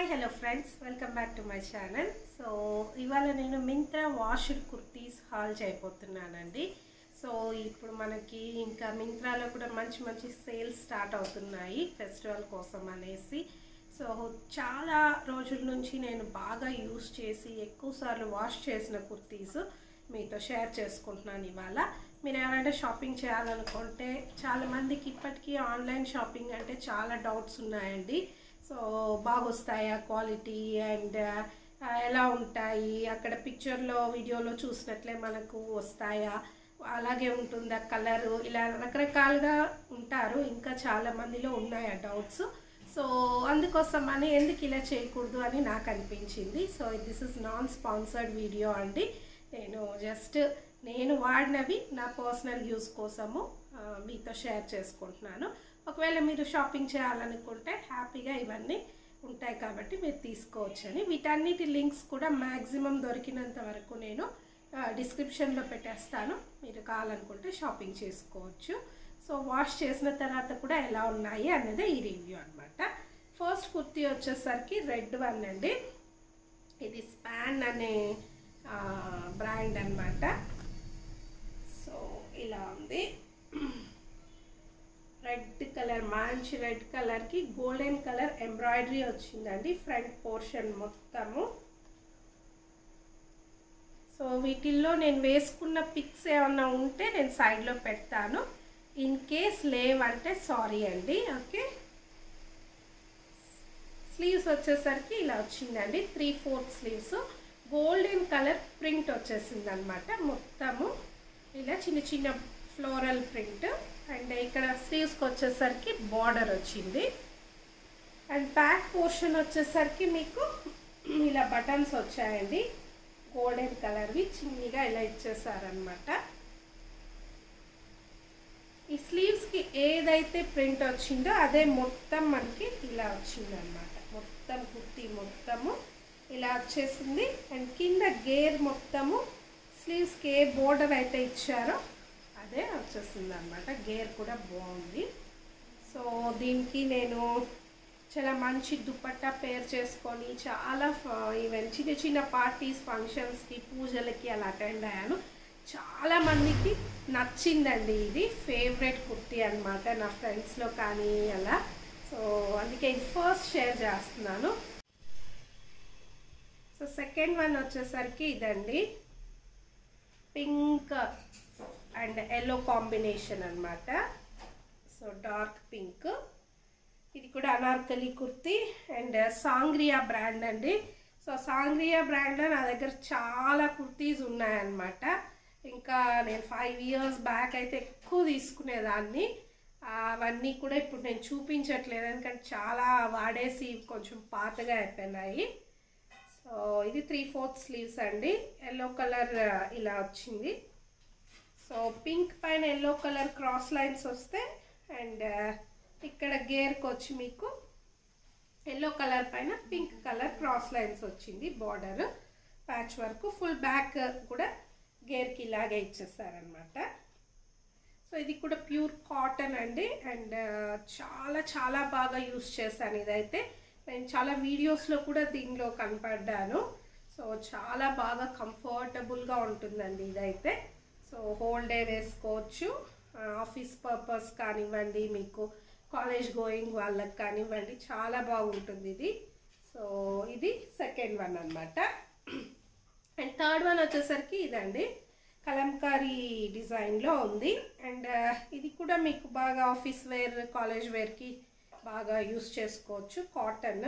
hi hello friends welcome back to my channel so ఇవాళ నేను Myntra washed kurtis haul చేయబోతున్నానండి so ఇప్పుడు మనకి ఇంకా మింత్రాలో కూడా మంచి మంచి సేల్స్ స్టార్ట్ అవుతున్నాయి ఫెస్టివల్ కోసం అనేసి సో చాలా రోజుల నుంచి నేను బాగా యూస్ చేసి ఎక్కువసార్లు వాష్ చేసిన కుర్తీస్ మీతో షేర్ చేసుకుంటున్నాను ఇవాళ మీరు ఎవరైనా షాపింగ్ చేయాలనుకుంటే చాలా మందికి ఇప్పటికీ ఆన్లైన్ షాపింగ్ అంటే చాలా డౌట్స్ ఉన్నాయండి సో బాగొస్తాయా క్వాలిటీ అండ్ ఎలా ఉంటాయి అక్కడ పిక్చర్లో వీడియోలో చూసినట్లే మనకు వస్తాయా అలాగే ఉంటుందా కలరు ఇలా రకరకాలుగా ఉంటారు ఇంకా చాలా మందిలో ఉన్నాయి ఆ డౌట్స్ సో అందుకోసం అని ఎందుకు ఇలా చేయకూడదు అని నాకు అనిపించింది so this is non sponsored video అండి నేను జస్ట్ నేను వాడినవి నా పర్సనల్ యూస్ కోసము ఆ, మీతో షేర్ చేసుకుంటున్నాను ఒకవేళ మీరు షాపింగ్ చేయాలనుకుంటే హ్యాపీగా ఇవన్నీ ఉంటాయి కాబట్టి మీరు తీసుకోవచ్చని వీటన్నిటి లింక్స్ కూడా మ్యాక్సిమం దొరికినంత వరకు నేను డిస్క్రిప్షన్లో పెట్టేస్తాను మీరు కావాలనుకుంటే షాపింగ్ చేసుకోవచ్చు సో వాష్ చేసిన తర్వాత కూడా ఎలా ఉన్నాయి అన్నదే ఈ రివ్యూ అనమాట ఫస్ట్ కుర్తీ వచ్చేసరికి రెడ్ వన్ అండి ఇది స్పాన్ అనే బ్రాండ్ అన్నమాట సో ఇలా ఉంది రెడ్ కలర్ మంచి రెడ్ కలర్కి గోల్డెన్ కలర్ ఎంబ్రాయిడరీ వచ్చిందండి ఫ్రంట్ పోర్షన్ మొత్తము సో వీటిల్లో నేను వేసుకున్న పిక్స్ ఏమన్నా ఉంటే నేను సైడ్లో పెడతాను ఇన్ కేస్ లేవంటే సారీ అండి ఓకే స్లీవ్స్ వచ్చేసరికి ఇలా వచ్చిందండి three fourth sleeves golden colour print వచ్చేసింది అనమాట మొత్తము ఇలా చిన్న చిన్న ఫ్లోరల్ ప్రింట్ అండ్ ఇక్కడ స్లీవ్స్కి వచ్చేసరికి బార్డర్ వచ్చింది అండ్ బ్యాక్ పోర్షన్ వచ్చేసరికి మీకు ఇలా బటన్స్ వచ్చాయండి గోల్డెన్ కలర్వి చిన్నగా ఇలా ఇచ్చేసారనమాట ఈ స్లీవ్స్కి ఏదైతే ప్రింట్ వచ్చిందో అదే మొత్తం మనకి ఇలా వచ్చిందనమాట మొత్తం కుర్తీ మొత్తము ఇలా వచ్చేసింది అండ్ కింద గేర్ మొత్తము స్లీవ్స్కి ఏ బోర్డర్ అయితే ఇచ్చారో అదే వచ్చేసింది అనమాట గేర్ కూడా బాగుంది సో దీనికి నేను చాలా మంచి దుపట్టా పేర్ చేసుకొని చాలా ఈవెన్ చిన్న చిన్న పార్టీస్ ఫంక్షన్స్కి పూజలకి అలా అటెండ్ అయ్యాను చాలా మందికి నచ్చిందండి ఇది ఫేవరెట్ కుర్తీ అనమాట నా ఫ్రెండ్స్లో కానీ అలా సో అందుకే ఇది ఫస్ట్ షేర్ చేస్తున్నాను సో సెకండ్ వన్ వచ్చేసరికి ఇదండి పింక్ అండ్ ఎల్లో కాంబినేషన్ అనమాట సో డార్క్ పింక్ ఇది కూడా anarkali kurti and Sangria brand అండి సో సాంగ్రియా బ్రాండ్లో నా దగ్గర చాలా కుర్తీస్ ఉన్నాయన్నమాట ఇంకా నేను ఫైవ్ ఇయర్స్ బ్యాక్ అయితే ఎక్కువ తీసుకునేదాన్ని అవన్నీ కూడా ఇప్పుడు నేను చూపించట్లేదు ఎందుకంటే చాలా వాడేసి కొంచెం పాతగా అయిపోయినాయి సో ఇది త్రీ ఫోర్త్ స్లీవ్స్ అండి ఎల్లో కలర్ ఇలా వచ్చింది సో పింక్ పైన ఎల్లో కలర్ క్రాస్ లైన్స్ వస్తే అండ్ ఇక్కడ గేర్కి వచ్చి మీకు ఎల్లో కలర్ పైన పింక్ కలర్ క్రాస్ లైన్స్ వచ్చింది border patch work full back కూడా గేర్కి ఇలాగే ఇచ్చేస్తారనమాట సో ఇది కూడా ప్యూర్ కాటన్ అండి అండ్ చాలా చాలా బాగా యూస్ చేశాను ఇదైతే నేను చాలా వీడియోస్లో కూడా దీనిలో కనపడ్డాను సో చాలా బాగా కంఫర్టబుల్గా ఉంటుందండి ఇదైతే సో హోల్ డే వేసుకోవచ్చు ఆఫీస్ పర్పస్ కానివ్వండి మీకు కాలేజ్ గోయింగ్ వాళ్ళకి కానివ్వండి చాలా బాగుంటుంది ఇది సో ఇది సెకండ్ వన్ అనమాట అండ్ థర్డ్ వన్ వచ్చేసరికి ఇదండి కలంకారీ డిజైన్లో ఉంది అండ్ ఇది కూడా మీకు బాగా ఆఫీస్ వేర్ కాలేజ్ వేర్కి బాగా యూస్ చేసుకోవచ్చు కాటన్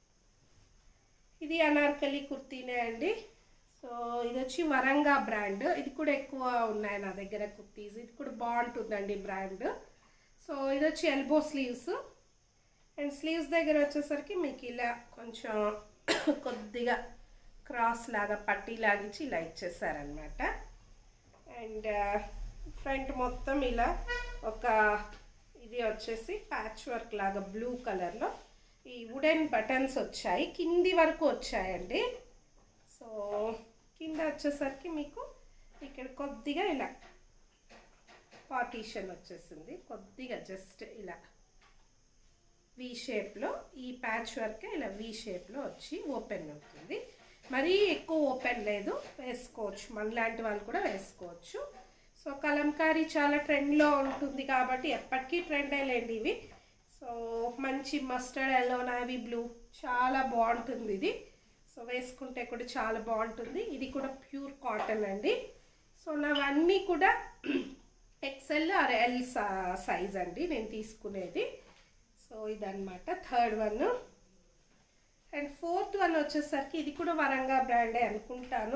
ఇది అనార్కలి కుర్తీనే అండి సో ఇది వచ్చి వరంగా బ్రాండ్ ఇది కూడా ఎక్కువ ఉన్నాయి నా దగ్గర కుర్తీస్ ఇది కూడా బాగుంటుందండి బ్రాండ్ సో ఇది వచ్చి ఎల్బో స్లీవ్స్ అండ్ స్లీవ్స్ దగ్గర వచ్చేసరికి మీకు ఇలా కొంచెం కొద్దిగా క్రాస్ లాగా పట్టీ లాగిచ్చి ఇలా ఇచ్చేసారనమాట అండ్ ఫ్రంట్ మొత్తం ఇలా ఒక ఇది వచ్చేసి ప్యాచ్ వర్క్ లాగా బ్లూ కలర్లో ఈ వుడెన్ బటన్స్ వచ్చాయి కింది వరకు వచ్చాయండి సో కింద వచ్చేసరికి మీకు ఇక్కడ కొద్దిగా ఇలా పార్టీషన్ వచ్చేసింది కొద్దిగా జస్ట్ ఇలా వి షేప్లో ఈ ప్యాచ్ వర్క్ ఇలా వి షేప్లో వచ్చి ఓపెన్ అవుతుంది మరీ ఎక్కువ ఓపెన్ లేదు వేసుకోవచ్చు మనలాంటి వాళ్ళు కూడా వేసుకోవచ్చు సో కలంకారీ చాలా ట్రెండ్లో ఉంటుంది కాబట్టి ఎప్పటికీ ట్రెండ్ లేండి ఇవి సో మంచి మస్టర్డ్ ఎల్లో నావీ బ్లూ చాలా బాగుంటుంది ఇది సో వేసుకుంటే కూడా చాలా బాగుంటుంది ఇది కూడా ప్యూర్ కాటన్ అండి సో నావన్నీ కూడా ఎక్సెల్ ఆర్ ఎల్ సైజ్ అండి నేను తీసుకునేది సో ఇదన్నమాట third one and fourth one వచ్చేసరికి ఇది కూడా వరంగా బ్రాండే అనుకుంటాను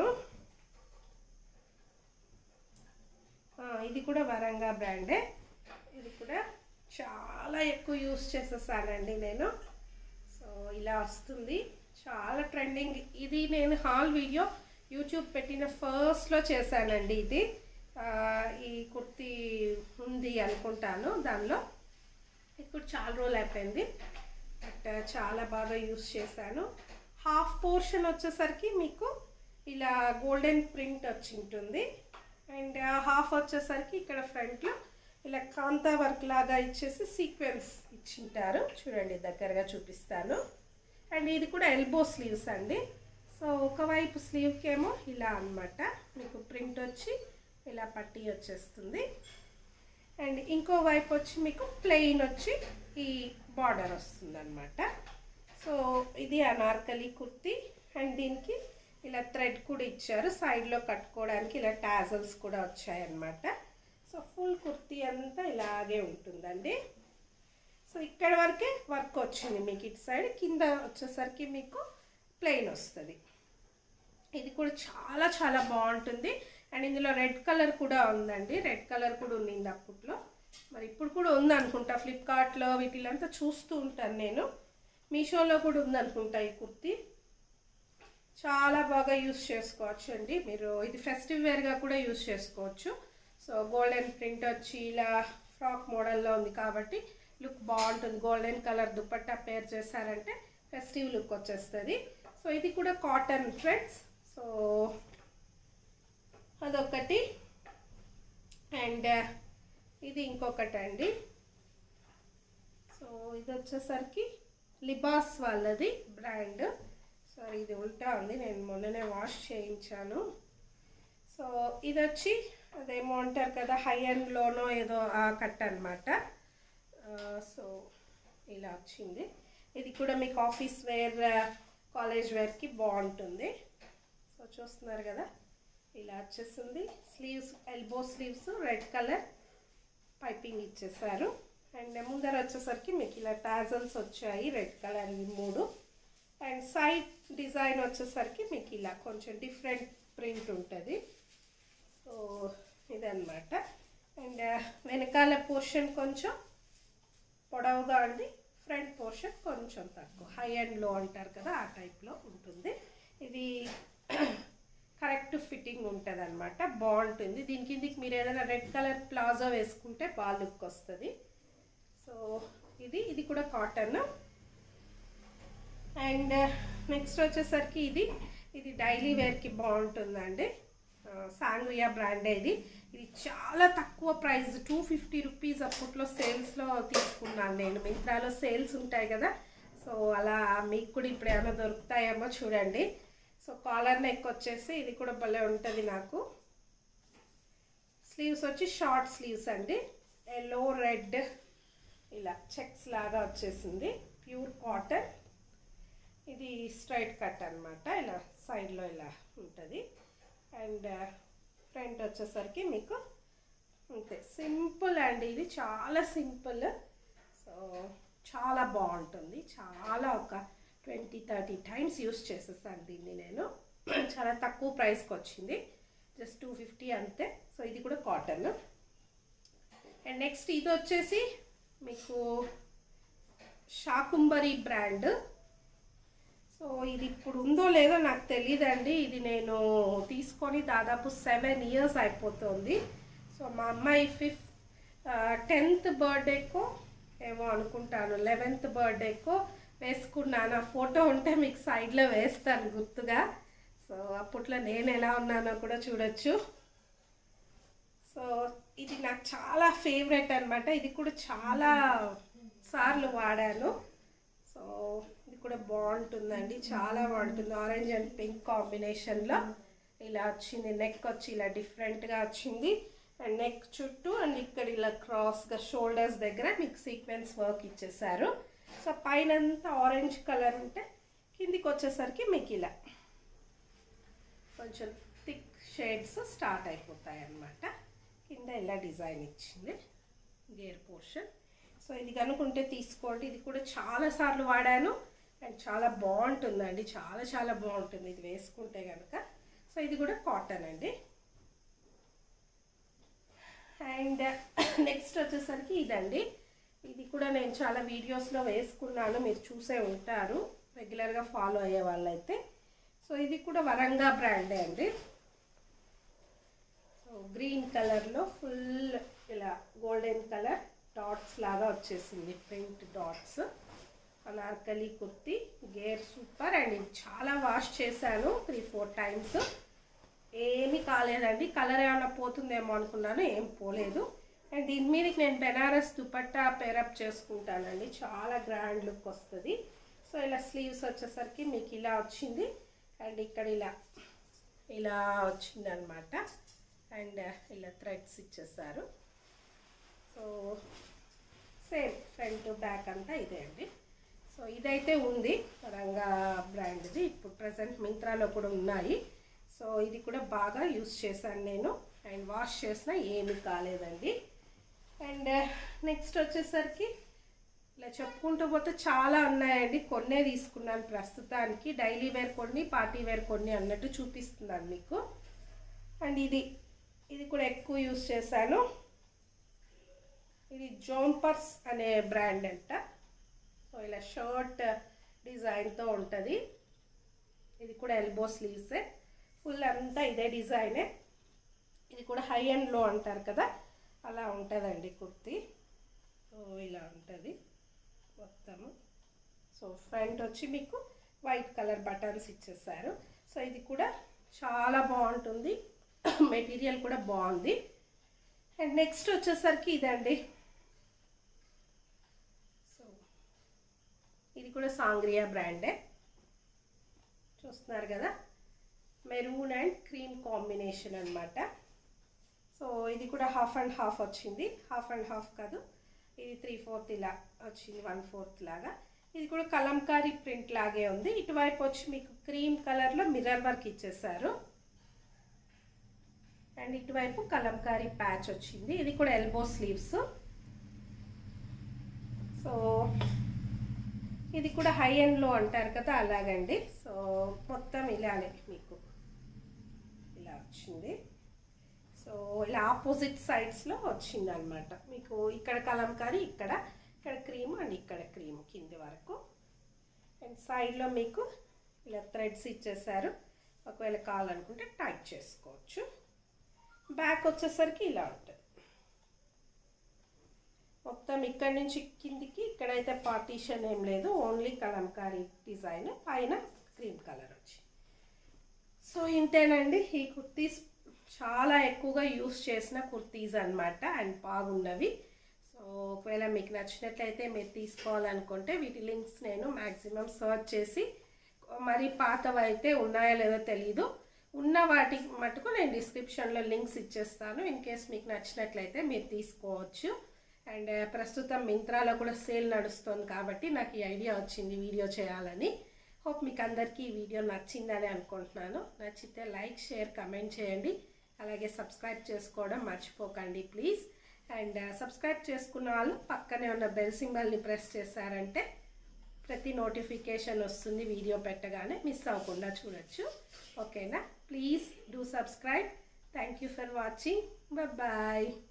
ఆ, ఇది కూడా వరంగా బ్రాండే ఇది కూడా చాలా ఎక్కువ యూస్ చేసేసానండి నేను సో ఇలా వస్తుంది చాలా ట్రెండింగ్ ఇది నేను హాల్ వీడియో యూట్యూబ్ పెట్టిన ఫస్ట్లో చేశానండి ఇది ఆ, ఈ కుర్తీ ఉంది అనుకుంటాను దానిలో ఇప్పుడు చాలా రోజులు అయిపోయింది బట్ చాలా బాగా యూస్ చేశాను హాఫ్ పోర్షన్ వచ్చేసరికి మీకు ఇలా గోల్డెన్ ప్రింట్ వచ్చి ఉంటుంది అండ్ హాఫ్ వచ్చేసరికి ఇక్కడ ఫ్రంట్లో ఇలా కాంతా వర్క్ లాగా ఇచ్చేసి సీక్వెన్స్ ఇచ్చింటారు చూడండి దగ్గరగా చూపిస్తాను అండ్ ఇది కూడా ఎల్బో స్లీవ్స్ అండి సో ఒకవైపు స్లీవ్కి ఏమో ఇలా అన్నమాట మీకు ప్రింట్ వచ్చి ఇలా పట్టి వచ్చేస్తుంది అండ్ ఇంకో వైపు వచ్చి మీకు ప్లెయిన్ వచ్చి ఈ బార్డర్ వస్తుంది అనమాట సో ఇది అనార్కలి కుర్తి అండ్ దీనికి ఇలా థ్రెడ్ కూడా ఇచ్చారు సైడ్లో కట్టుకోవడానికి ఇలా టాజల్స్ కూడా వచ్చాయన్నమాట సో ఫుల్ కుర్తీ అంతా ఇలాగే ఉంటుందండి సో ఇక్కడ వరకే వర్క్ వచ్చింది మీకు ఇటు సైడ్ కింద వచ్చేసరికి మీకు ప్లెయిన్ వస్తుంది ఇది కూడా చాలా చాలా బాగుంటుంది అండ్ ఇందులో రెడ్ కలర్ కూడా ఉందండి రెడ్ కలర్ కూడా ఉండింది అప్పట్లో మరి ఇప్పుడు కూడా ఉంది అనుకుంటా ఫ్లిప్కార్ట్లో వీటిలంతా చూస్తూ ఉంటాను నేను మీషోలో కూడా ఉంది అనుకుంటా ఈ కుర్తీ చాలా బాగా యూస్ చేసుకోవచ్చు అండి మీరు ఇది ఫెస్టివ్ వేర్గా కూడా యూస్ చేసుకోవచ్చు సో గోల్డెన్ ప్రింట్ వచ్చి ఇలా ఫ్రాక్ మోడల్లో ఉంది కాబట్టి లుక్ బాగుంటుంది గోల్డెన్ కలర్ దుపట్టా పేర్ చేశారంటే ఫెస్టివ్ లుక్ వచ్చేస్తుంది సో ఇది కూడా కాటన్ ఫ్రెండ్స్ సో అదొకటి అండ్ ఇది ఇంకొకటి అండి సో ఇది వచ్చేసరికి లిబాస్ వాళ్ళది బ్రాండ్ సో ఇది ఉల్టా ఉంది నేను మొన్ననే వాష్ చేయించాను సో ఇది వచ్చి అదేమో అంటారు కదా హై ఎండ్లోనో ఏదో ఆ కట్ అనమాట సో ఇలా వచ్చింది ఇది కూడా మీకు ఆఫీస్ వేర్ కాలేజ్ వేర్కి బాగుంటుంది సో చూస్తున్నారు కదా ఇలా వచ్చేసింది sleeves elbow sleeves red colour piping ఇచ్చేసారు అండ్ ముందర వచ్చేసరికి మీకు ఇలా టాజల్స్ వచ్చాయి రెడ్ కలర్ ఇవి మూడు అండ్ సైడ్ డిజైన్ వచ్చేసరికి మీకు ఇలా కొంచెం డిఫరెంట్ ప్రింట్ ఉంటుంది సో ఇదన్నమాట అండ్ వెనకాల పోర్షన్ కొంచెం పొడవుగా ఉంది ఫ్రంట్ పోర్షన్ కొంచెం తక్కువ హై అండ్ లో అంటారు కదా ఆ టైప్లో ఉంటుంది ఇది కరెక్ట్ ఫిట్టింగ్ ఉంటుంది అనమాట బాగుంటుంది దీని కిందికి మీరు ఏదైనా రెడ్ కలర్ ప్లాజో వేసుకుంటే బాగా లుక్ వస్తుంది సో ఇది ఇది కూడా కాటన్ అండ్ నెక్స్ట్ వచ్చేసరికి ఇది ఇది డైలీ వేర్కి బాగుంటుందండి సాంగ్రియా బ్రాండ్ ఇది ఇది చాలా తక్కువ ప్రైస్ టూ ఫిఫ్టీ రూపీస్ అప్పట్లో సేల్స్లో తీసుకున్నాను నేను మింత్రాలో సేల్స్ ఉంటాయి కదా సో అలా మీకు కూడా ఇప్పుడు ఏమైనా దొరుకుతాయేమో చూడండి సో కాలర్ నెక్ వచ్చేసి ఇది కూడా భలే ఉంటుంది నాకు స్లీవ్స్ వచ్చి షార్ట్ స్లీవ్స్ అండి ఎల్లో రెడ్ ఇలా చెక్స్ లాగా వచ్చేసింది ప్యూర్ కాటన్ ఇది స్ట్రైట్ కట్ అనమాట ఇలా సైడ్లో ఇలా ఉంటుంది అండ్ ఫ్రంట్ వచ్చేసరికి మీకు అంతే సింపుల్ అండి ఇది చాలా సింపుల్ సో చాలా బాగుంటుంది చాలా ఒక ట్వంటీ థర్టీ టైమ్స్ యూస్ చేసేసాను దీన్ని నేను చాలా తక్కువ ప్రైస్కి వచ్చింది జస్ట్ టూ ఫిఫ్టీ అంతే సో ఇది కూడా కాటన్ అండ్ నెక్స్ట్ ఇది వచ్చేసి మీకు షాకుంబరి బ్రాండ్ సో ఇది ఇప్పుడు ఉందో లేదో నాకు తెలియదండి ఇది నేను తీసుకొని దాదాపు సెవెన్ ఇయర్స్ అయిపోతుంది సో మా అమ్మాయి ఫిఫ్త్ టెన్త్ బర్త్డేకో ఏమో అనుకుంటాను లెవెన్త్ బర్త్డేకో వేసుకున్నాను ఆ ఫోటో ఉంటే మీకు సైడ్లో వేస్తాను గుర్తుగా సో అప్పట్లో నేను ఎలా ఉన్నానో కూడా చూడొచ్చు సో ఇది నాకు చాలా ఫేవరెట్ అనమాట ఇది కూడా చాలా సార్లు వాడాను సో ఇది కూడా బాగుంటుందండి చాలా బాగుంటుంది ఆరెంజ్ అండ్ పింక్ కాంబినేషన్లో ఇలా వచ్చింది నెక్ వచ్చి ఇలా డిఫరెంట్గా వచ్చింది అండ్ నెక్ చుట్టూ అండ్ ఇక్కడ ఇలా క్రాస్గా షోల్డర్స్ దగ్గర మీకు సీక్వెన్స్ వర్క్ ఇచ్చేసారు సో పైన అంతా ఆరెంజ్ కలర్ ఉంటే కిందికి వచ్చేసరికి మీకు ఇలా కొంచెం థిక్ షేడ్స్ స్టార్ట్ అయిపోతాయి అన్నమాట కింద ఇలా డిజైన్ ఇచ్చింది గేర్ పోర్షన్ సో ఇది కనుకుంటే తీసుకోండి ఇది కూడా చాలా సార్లు వాడాను అండ్ చాలా బాగుంటుందండి చాలా చాలా బాగుంటుంది ఇది వేసుకుంటే కనుక సో ఇది కూడా కాటన్ అండి అండ్ నెక్స్ట్ వచ్చేసరికి ఇదండి ఇది కూడా నేను చాలా వీడియోస్లో వేసుకున్నాను మీరు చూసే ఉంటారు రెగ్యులర్గా ఫాలో అయ్యే వాళ్ళైతే సో ఇది కూడా వరంగా బ్రాండే అండి సో గ్రీన్ కలర్లో ఫుల్ ఇలా గోల్డెన్ కలర్ డాట్స్ లాగా వచ్చేసింది ప్రింట్ డాట్స్ అనార్కలి కుర్తి గేర్ సూపర్ అండ్ ఇది చాలా వాష్ చేశాను త్రీ ఫోర్ టైమ్స్ ఏమీ కాలేదండి కలర్ ఏమైనా పోతుందేమో అనుకున్నాను ఏం పోలేదు అండ్ దీని మీదకి నేను బెనారస్ దుపట్టా పేరప్ చేసుకుంటానండి చాలా గ్రాండ్ లుక్ వస్తుంది సో ఇలా స్లీవ్స్ వచ్చేసరికి మీకు ఇలా వచ్చింది అండ్ ఇక్కడ ఇలా ఇలా వచ్చింది అనమాట అండ్ ఇలా థ్రెడ్స్ ఇచ్చేసారు సో సేమ్ ఫ్రంట్ బ్యాక్ అంతా ఇదే అండి సో ఇదైతే ఉంది రంగా బ్రాండ్ది ఇప్పుడు ప్రజెంట్ మింత్రాలో కూడా ఉన్నాయి సో ఇది కూడా బాగా యూస్ చేశాను నేను అండ్ వాష్ చేసినా ఏమీ కాలేదండి అండ్ నెక్స్ట్ వచ్చేసరికి ఇలా చెప్పుకుంటూ పోతే చాలా ఉన్నాయండి కొన్నే తీసుకున్నాను ప్రస్తుతానికి డైలీ వేర్ కొన్ని పార్టీ వేర్ కొన్ని అన్నట్టు చూపిస్తున్నాను మీకు అండ్ ఇది ఇది కూడా ఎక్కువ యూస్ చేశాను ఇది జోంపర్స్ అనే బ్రాండ్ అంట సో ఇలా షర్ట్ డిజైన్తో ఉంటుంది ఇది కూడా ఎల్బో స్లీవ్సే ఫుల్ అంతా ఇదే డిజైనే ఇది కూడా హై అండ్లో అంటారు కదా అలా ఉంటుందండి కుర్తీ సో ఇలా ఉంటుంది మొత్తము సో ఫ్రంట్ వచ్చి మీకు వైట్ కలర్ బటన్స్ ఇచ్చేసారు సో ఇది కూడా చాలా బాగుంటుంది మెటీరియల్ కూడా బాగుంది అండ్ నెక్స్ట్ వచ్చేసరికి ఇదండి సో ఇది కూడా సాంగ్రియా బ్రాండే చూస్తున్నారు కదా మెరూన్ అండ్ క్రీమ్ కాంబినేషన్ అనమాట సో ఇది కూడా హాఫ్ అండ్ హాఫ్ వచ్చింది హాఫ్ అండ్ హాఫ్ కాదు ఇది త్రీ ఫోర్త్ ఇలా వచ్చింది వన్ ఫోర్త్ లాగా ఇది కూడా కలంకారీ ప్రింట్ లాగే ఉంది ఇటువైపు వచ్చి మీకు క్రీమ్ కలర్లో మిర్రర్ వర్క్ ఇచ్చేసారు అండ్ ఇటువైపు కలంకారీ ప్యాచ్ వచ్చింది ఇది కూడా ఎల్బో స్లీవ్స్ సో ఇది కూడా హై ఎండ్లో అంటారు కదా అలాగండి సో మొత్తం ఇలానే మీకు ఇలా వచ్చింది సో ఇలా ఆపోజిట్ సైడ్స్లో వచ్చింది అనమాట మీకు ఇక్కడ కలంకారీ ఇక్కడ ఇక్కడ క్రీమ్ అండ్ ఇక్కడ క్రీమ్ కింది వరకు అండ్ సైడ్లో మీకు ఇలా థ్రెడ్స్ ఇచ్చేసారు ఒకవేళ కావాలనుకుంటే టైట్ చేసుకోవచ్చు బ్యాక్ వచ్చేసరికి ఇలా ఉంటుంది మొత్తం ఇక్కడ నుంచి కిందికి ఇక్కడైతే పార్టీషన్ ఏం లేదు ఓన్లీ కలంకారీ డిజైన్ పైన క్రీమ్ కలర్ వచ్చి సో ఇంతేనండి ఈ కుర్తీస్ చాలా ఎక్కువగా యూస్ చేసిన కుర్తీస్ అనమాట అండ్ బాగున్నవి సో ఒకవేళ మీకు నచ్చినట్లయితే మీరు తీసుకోవాలనుకుంటే వీటి లింక్స్ నేను మ్యాక్సిమం సర్చ్ చేసి మరి పాతవి అయితే ఉన్నాయో లేదో తెలీదు ఉన్న వాటి మటుకు నేను డిస్క్రిప్షన్లో లింక్స్ ఇచ్చేస్తాను ఇన్ కేస్ మీకు నచ్చినట్లయితే మీరు తీసుకోవచ్చు అండ్ ప్రస్తుతం మింత్రాలో కూడా సేల్ నడుస్తుంది కాబట్టి నాకు ఈ ఐడియా వచ్చింది వీడియో చేయాలని హోప్ మీకు అందరికీ ఈ వీడియో నచ్చిందని అనుకుంటున్నాను నచ్చితే లైక్ షేర్ కమెంట్ చేయండి అలాగే సబ్స్క్రైబ్ చేసుకోవడం మర్చిపోకండి ప్లీజ్ అండ్ సబ్స్క్రైబ్ చేసుకున్న వాళ్ళు పక్కనే ఉన్న బెల్ సింబల్ని ప్రెస్ చేశారంటే ప్రతి నోటిఫికేషన్ వస్తుంది వీడియో పెట్టగానే మిస్ అవ్వకుండా చూడొచ్చు ఓకేనా please do subscribe thank you for watching bye